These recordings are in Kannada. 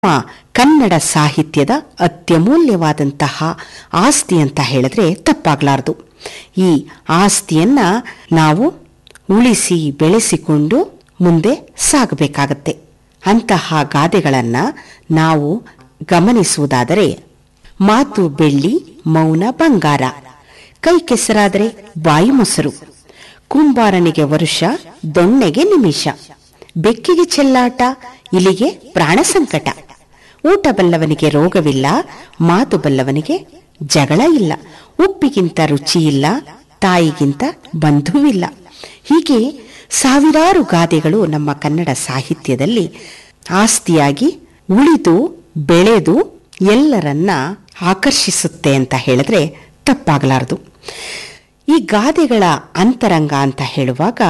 ನಮ್ಮ ಕನ್ನಡ ಸಾಹಿತ್ಯದ ಅತ್ಯಮೂಲ್ಯವಾದಂತಹ ಆಸ್ತಿ ಅಂತ ಹೇಳಿದ್ರೆ ತಪ್ಪಾಗಲಾರದು ಈ ಆಸ್ತಿಯನ್ನ ನಾವು ಉಳಿಸಿ ಬೆಳೆಸಿಕೊಂಡು ಮುಂದೆ ಸಾಗಬೇಕಾಗತ್ತೆ ಅಂತಹ ಗಾದೆಗಳನ್ನ ನಾವು ಗಮನಿಸುವುದಾದರೆ ಮಾತು ಬೆಳ್ಳಿ ಮೌನ ಬಂಗಾರ ಕೈ ಕೆಸರಾದರೆ ಬಾಯಿ ಮೊಸರು ಕುಂಬಾರನಿಗೆ ವರುಷ ದೊಣ್ಣೆಗೆ ನಿಮಿಷ ಬೆಕ್ಕಿಗೆ ಚೆಲ್ಲಾಟ ಇಲಿಗೆ ಪ್ರಾಣ ಸಂಕಟ ಊಟ ಬಲ್ಲವನಿಗೆ ರೋಗವಿಲ್ಲ ಮಾತು ಬಲ್ಲವನಿಗೆ ಜಗಳ ಇಲ್ಲ ಉಪ್ಪಿಗಿಂತ ರುಚಿ ಇಲ್ಲ ತಾಯಿಗಿಂತ ಬಂಧುವಿಲ್ಲ ಹೀಗೆ ಸಾವಿರಾರು ಗಾದೆಗಳು ನಮ್ಮ ಕನ್ನಡ ಸಾಹಿತ್ಯದಲ್ಲಿ ಆಸ್ತಿಯಾಗಿ ಉಳಿದು ಬೆಳೆದು ಎಲ್ಲರನ್ನ ಆಕರ್ಷಿಸುತ್ತೆ ಅಂತ ಹೇಳಿದ್ರೆ ತಪ್ಪಾಗಲಾರದು ಈ ಗಾದೆಗಳ ಅಂತರಂಗ ಅಂತ ಹೇಳುವಾಗ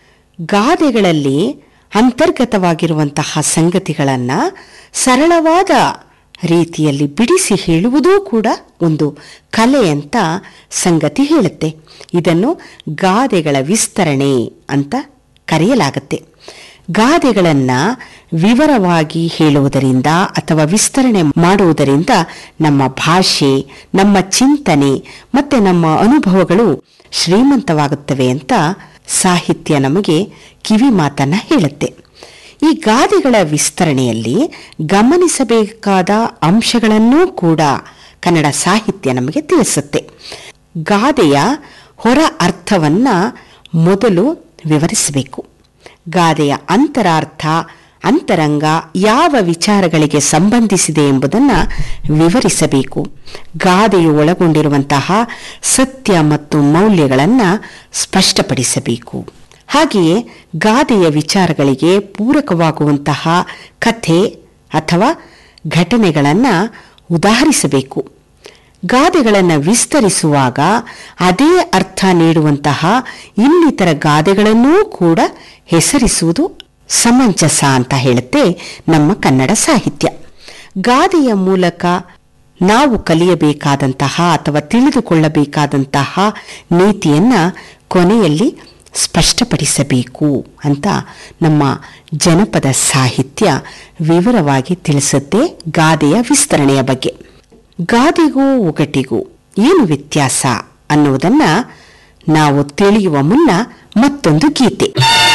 ಗಾದೆಗಳಲ್ಲಿ ಅಂತರ್ಗತವಾಗಿರುವಂತಹ ಸಂಗತಿಗಳನ್ನ ಸರಳವಾದ ರೀತಿಯಲ್ಲಿ ಬಿಡಿಸಿ ಹೇಳುವುದೂ ಕೂಡ ಒಂದು ಕಲೆ ಅಂತ ಸಂಗತಿ ಹೇಳುತ್ತೆ ಇದನ್ನು ಗಾದೆಗಳ ವಿಸ್ತರಣೆ ಅಂತ ಕರೆಯಲಾಗುತ್ತೆ ಗಾದೆಗಳನ್ನ ವಿವರವಾಗಿ ಹೇಳುವುದರಿಂದ ಅಥವಾ ವಿಸ್ತರಣೆ ಮಾಡುವುದರಿಂದ ನಮ್ಮ ಭಾಷೆ ನಮ್ಮ ಚಿಂತನೆ ಮತ್ತೆ ನಮ್ಮ ಅನುಭವಗಳು ಶ್ರೀಮಂತವಾಗುತ್ತವೆ ಅಂತ ಸಾಹಿತ್ಯ ನಮಗೆ ಕಿವಿ ಮಾತನ್ನ ಹೇಳುತ್ತೆ ಈ ಗಾದೆಗಳ ವಿಸ್ತರಣೆಯಲ್ಲಿ ಗಮನಿಸಬೇಕಾದ ಅಂಶಗಳನ್ನೂ ಕೂಡ ಕನ್ನಡ ಸಾಹಿತ್ಯ ನಮಗೆ ತಿಳಿಸುತ್ತೆ ಗಾದೆಯ ಹೊರ ಅರ್ಥವನ್ನ ಮೊದಲು ವಿವರಿಸಬೇಕು ಗಾದೆಯ ಅಂತರಾರ್ಥ ಅಂತರಂಗ ಯಾವ ವಿಚಾರಗಳಿಗೆ ಸಂಬಂಧಿಸಿದೆ ಎಂಬುದನ್ನು ವಿವರಿಸಬೇಕು ಗಾದೆಯು ಒಳಗೊಂಡಿರುವಂತಹ ಸತ್ಯ ಮತ್ತು ಮೌಲ್ಯಗಳನ್ನು ಸ್ಪಷ್ಟಪಡಿಸಬೇಕು ಹಾಗೆಯೇ ಗಾದೆಯ ವಿಚಾರಗಳಿಗೆ ಪೂರಕವಾಗುವಂತಹ ಕಥೆ ಅಥವಾ ಘಟನೆಗಳನ್ನು ಉದಾಹರಿಸಬೇಕು ಗಾದೆಗಳನ್ನು ವಿಸ್ತರಿಸುವಾಗ ಅದೇ ಅರ್ಥ ನೀಡುವಂತಹ ಇನ್ನಿತರ ಗಾದೆಗಳನ್ನೂ ಕೂಡ ಹೆಸರಿಸುವುದು ಸಮಂಜಸ ಅಂತ ಹೇಳುತ್ತೆ ನಮ್ಮ ಕನ್ನಡ ಸಾಹಿತ್ಯ ಗಾದೆಯ ಮೂಲಕ ನಾವು ಕಲಿಯಬೇಕಾದಂತಹ ಅಥವಾ ತಿಳಿದುಕೊಳ್ಳಬೇಕಾದಂತಹ ನೀತಿಯನ್ನ ಕೊನೆಯಲ್ಲಿ ಸ್ಪಷ್ಟಪಡಿಸಬೇಕು ಅಂತ ನಮ್ಮ ಜನಪದ ಸಾಹಿತ್ಯ ವಿವರವಾಗಿ ತಿಳಿಸುತ್ತೆ ಗಾದೆಯ ವಿಸ್ತರಣೆಯ ಬಗ್ಗೆ ಗಾದೆಗೂ ಒಗಟಿಗೂ ಏನು ವ್ಯತ್ಯಾಸ ಅನ್ನುವುದನ್ನ ನಾವು ತಿಳಿಯುವ ಮುನ್ನ ಮತ್ತೊಂದು ಗೀತೆ